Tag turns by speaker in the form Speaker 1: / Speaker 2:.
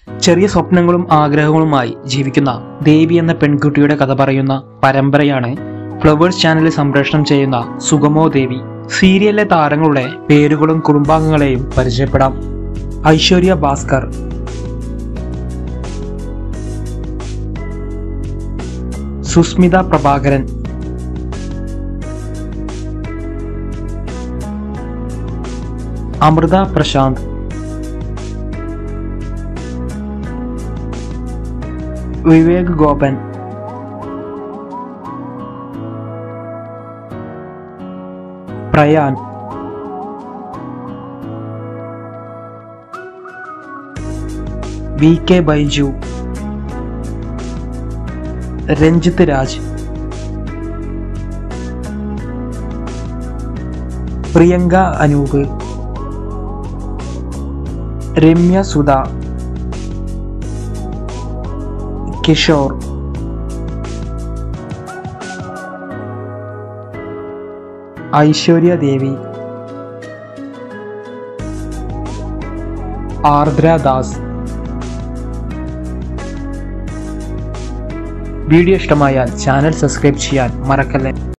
Speaker 1: ചെറിയ സ്വപ്നങ്ങളും ആഗ്രഹങ്ങളുമായി ജീവിക്കുന്ന ദേവി എന്ന പെൺകുട്ടിയുടെ കഥ പറയുന്ന പരമ്പരയാണ് ഫ്ലവേഴ്സ് ചാനലിൽ സംപ്രേഷണം ചെയ്യുന്ന സുഗമോ ദേവി സീരിയലിലെ താരങ്ങളുടെ പേരുകളും കുടുംബാംഗങ്ങളെയും പരിചയപ്പെടാം Aishwarya Bhaskar Susmitha Prabhakaran Amritha Prashanth Vivek Gopan Prayan V K Baiju Ranjith Raj Priyanka Anoop Ramya Sudha Kishore Aishwarya Devi Ardra Das video ഇഷ്ടമായാൽ ചാനൽ സബ്സ്ക്രൈബ് ചെയ്യാൻ മറക്കല്ലേ